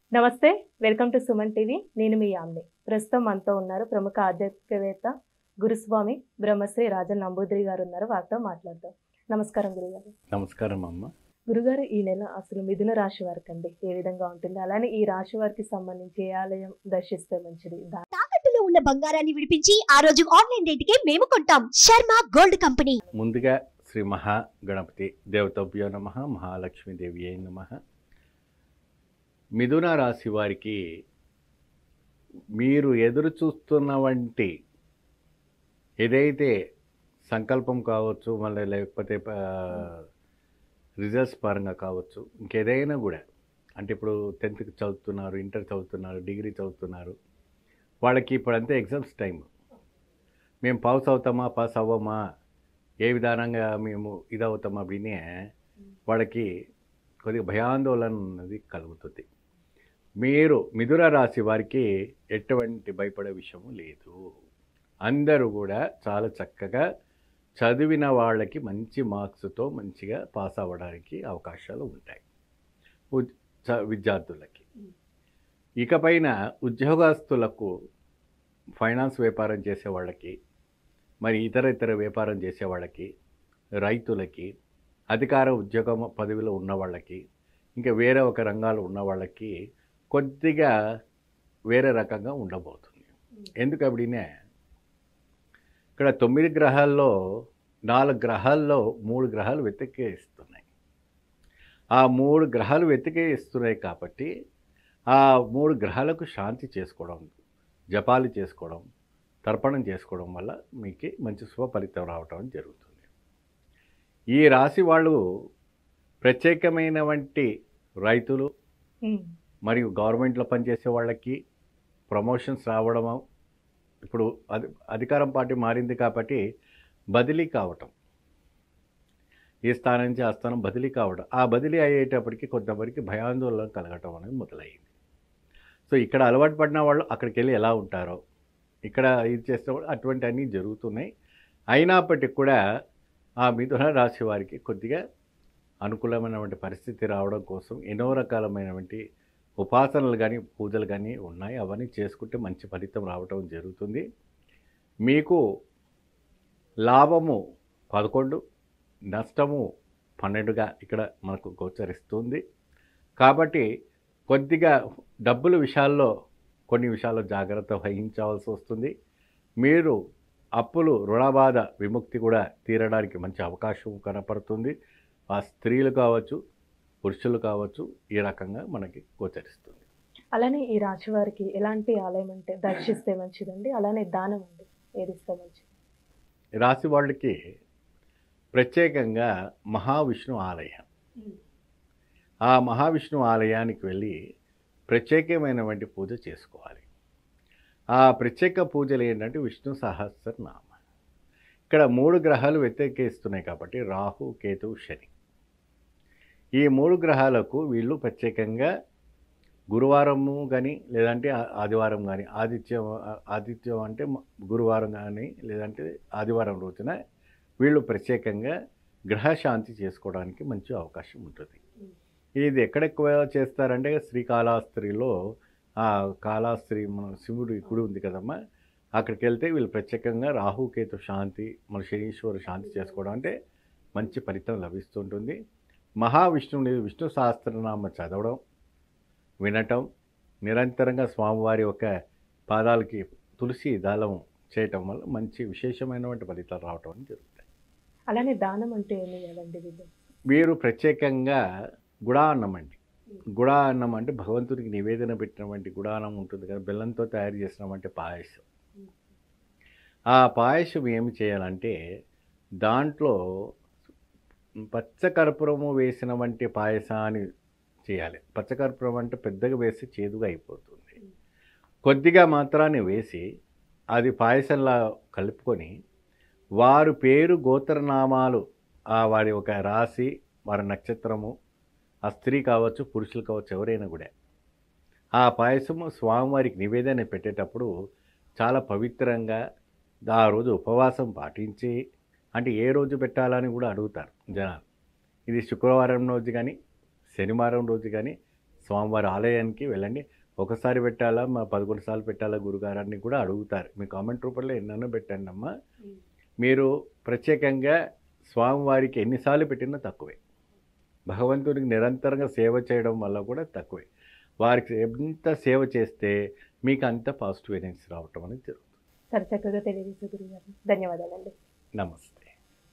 నమస్తే welcome to Suman TV నేను మీ యామ్ని ప్రస్తుతం మనతో ఉన్నారు ప్రముఖ ఆధ్యాత్మికవేత్త గురుస్వామి బ్రహ్మశ్రీ రాజన్ నంబూద్రి గారు ఉన్నారు వారితో మాట్లాడదాం నమస్కారం గురుగారు నమస్కారం అమ్మ గురుగారు ఈ నెల అసలు మిథున రాశి వారికి అండి ఏ విధంగా ఉంటుంది అలానే ఈ రాశి వారికి సంబంధించి ఏ ఆలయం దర్శిస్తే మంచిది దా- తాకట్టులో ఉన్న బంగారాన్ని విడిపించి ఆ రోజు ఆన్లైన్ రేటుకే మేము కొంటాం శర్మ గోల్డ్ కంపెనీ ముందుగా శ్రీ మహా గణపతి దేవతభ్యో నమ మహాలక్ష్మీదేవి అయి నమ మిథున రాశి వారికి మీరు ఎదురు చూస్తున్న వంటి ఏదైతే సంకల్పం కావచ్చు మళ్ళీ లేకపోతే రిజల్ట్స్ పరంగా కావచ్చు ఇంకేదైనా కూడా అంటే ఇప్పుడు టెన్త్కి చదువుతున్నారు ఇంటర్ చదువుతున్నారు డిగ్రీ చదువుతున్నారు వాళ్ళకి ఇప్పుడు అంతే ఎగ్జామ్స్ టైం మేము పాస్ అవుతామా పాస్ అవ్వమా ఏ విధానంగా మేము ఇదవుతామా వినే వాళ్ళకి కొద్దిగా భయాందోళన అన్నది కలుగుతుంది మీరు మిథున రాశి వారికి ఎటువంటి భయపడే విషయం లేదు అందరూ కూడా చాలా చక్కగా చదివిన వాళ్ళకి మంచి మార్క్స్తో మంచిగా పాస్ అవ్వడానికి అవకాశాలు ఉంటాయి ఉద్- చ- విద్యార్థులకి ఇకపైన ఉద్యోగస్తులకు ఫైనాన్స్ వ్యాపారం చేసే వాళ్ళకి మరి ఇతర ఇతర వ్యాపారం చేసే వాళ్ళకి రైతులకి అధికార ఉద్యోగం పదవిలో ఉన్న వాళ్ళకి ఇంకా వేరే ఒక రంగాలు ఉన్న వాళ్ళకి కొద్దిగా వేరే రకంగా ఉండబోతుంది ఎందుకు అప్పుడినే ఇక్కడ తొమ్మిది గ్రహాల్లో నాలుగు గ్రహాల్లో మూడు గ్రహాలు వెతికే ఇస్తున్నాయి ఆ మూడు గ్రహాలు వెతికే ఇస్తున్నాయి కాబట్టి ఆ మూడు గ్రహాలకు శాంతి చేసుకోవడం జపాలు చేసుకోవడం తర్పణం చేసుకోవడం వల్ల మీకు మంచి శుభ ఫలితం రావటం జరుగుతుంది ఈ రాశి వాళ్ళు ప్రత్యేకమైన వంటి రైతులు ఉమ్, మరియు గవర్నమెంట్లో పనిచేసే వాళ్ళకి ప్రమోషన్స్ రావడం ఇప్పుడు అది అధికారం పార్టీ మారింది కాబట్టి బదిలీ కావటం ఈ స్థానం నుంచి ఆ స్థానం బదిలీ కావడం ఆ బదిలీ అయ్యేటప్పటికి కొంతమందికి భయాందోళన కలగటం అనేది మొదలైంది సో ఇక్కడ అలవాటు పడిన వాళ్ళు అక్కడికి వెళ్ళి ఎలా ఉంటారో ఇక్కడ ఇది చేస్తే కూడా అటువంటి అన్నీ జరుగుతున్నాయి అయినప్పటికీ కూడా ఆ మిథున రాశి వారికి కొద్దిగా అనుకూలమైనటువంటి పరిస్థితి రావడం కోసం ఎన్నో రకాలమైనటువంటి ఉపాసనలు కానీ పూజలు కానీ ఉన్నాయి అవన్నీ చేసుకుంటే మంచి ఫలితం రావటం జరుగుతుంది మీకు లాభము పదకొండు నష్టము పన్నెండుగా ఇక్కడ మనకు గోచరిస్తుంది కాబట్టి కొద్దిగా డబ్బుల విషయాల్లో కొన్ని విషయాల్లో జాగ్రత్త వహించవలసి వస్తుంది మీరు అప్పులు రుణబాధ విముక్తి కూడా తీరడానికి మంచి అవకాశం కనపడుతుంది ఆ స్త్రీలు కావచ్చు పురుషులు కావచ్చు ఈ రకంగా మనకి గోచరిస్తుంది అలానే ఈ రాశి వారికి ఎలాంటి ఆలయం అంటే దర్శిస్తే మంచిదండి అలానే దానం అండి ఏది ఇస్తే మంచిది ఈ రాశి వాళ్ళకి ప్రత్యేకంగా మహావిష్ణు ఆలయం ఆ మహావిష్ణు ఆలయానికి వెళ్ళి ప్రత్యేకమైనటువంటి పూజ చేసుకోవాలి ఆ ప్రత్యేక పూజలు ఏంటంటే విష్ణు సహస్రనామ ఇక్కడ మూడు గ్రహాలు వ్యతిరేకిస్తున్నాయి కాబట్టి రాహు కేతు శని ఈ మూడు గ్రహాలకు వీళ్ళు ప్రత్యేకంగా గురువారము కానీ లేదంటే ఆ- ఆదివారం కానీ ఆదిత్యం ఆదిత్యం అంటే మ- గురువారం కానీ లేదంటే ఆదివారం రోజున వీళ్ళు ప్రత్యేకంగా గ్రహశాంతి చేసుకోవడానికి మంచి అవకాశం ఉంటుంది ఇది ఎక్కడ ఎక్కువ చేస్తారంటే శ్రీకాళహస్త్రిలో ఆ కాళహస్త్రి మన శివుడి గుడి ఉంది కదమ్మా అక్కడికి వెళ్తే వీళ్ళు ప్రత్యేకంగా రాహుకేతు శాంతి మన శనీశ్వరు శాంతి చేసుకోవడం అంటే మంచి ఫలితం లభిస్తుంటుంది మహావిష్ణువుని విష్ణు సహస్రనామ చదవడం వినటం నిరంతరంగా స్వామివారి యొక్క పాదాలకి తులసి దళం చేయటం వల్ల మంచి విశేషమైనటువంటి ఫలితాలు రావటం అని జరుగుతాయి అలానే దానం అంటే ఏమి కదండి వీళ్ళు వీరు ప్రత్యేకంగా గుడా అన్నం అండి గుడా అన్నం అంటే భగవంతుడికి నివేదన పెట్టినటువంటి గుడాన్నం ఉంటుంది కదా బెల్లంతో తయారు చేసినటువంటి పాయసం ఆ పాయసం ఏమి చేయాలంటే దాంట్లో పచ్చకర్పూరము వేసిన వంటి పాయసాన్ని చేయాలి పచ్చకర్పూరం అంటే పెద్దగా వేసి చేదుగా అయిపోతుంది కొద్దిగా మాత్రాన్ని వేసి అది పాయసంలా కలుపుకొని వారు పేరు గోత్రనామాలు ఆ వారి ఒక రాశి వారి నక్షత్రము ఆ స్త్రీ కావచ్చు పురుషులు కావచ్చు ఎవరైనా కూడా ఆ పాయసము స్వామివారికి నివేదన పెట్టేటప్పుడు చాలా పవిత్రంగా ఆ రోజు ఉపవాసం పాటించి అంటే ఏ రోజు పెట్టాలని కూడా అడుగుతారు జనాలు ఇది శుక్రవారం రోజు కానీ శనివారం రోజు కానీ స్వామివారి ఆలయానికి వెళ్ళండి ఒకసారి పెట్టాలా మా పదకొండు సార్లు పెట్టాలా గురుగారాన్ని కూడా అడుగుతారు మీ కామెంట్ రూపంలో ఎన్నెన్నో పెట్టండి అమ్మా మీరు ప్రత్యేకంగా స్వామివారికి ఎన్నిసార్లు పెట్టినా తక్కువే భగవంతునికి నిరంతరంగా సేవ చేయడం వల్ల కూడా తక్కువే వారికి ఎంత సేవ చేస్తే మీకు అంత పాజిటివ్ ఎనర్జీ రావటం అనేది జరుగుతుంది చాలా చక్కగా తెలియజేసే గురుగారు ధన్యవాదాలండి నమస్తే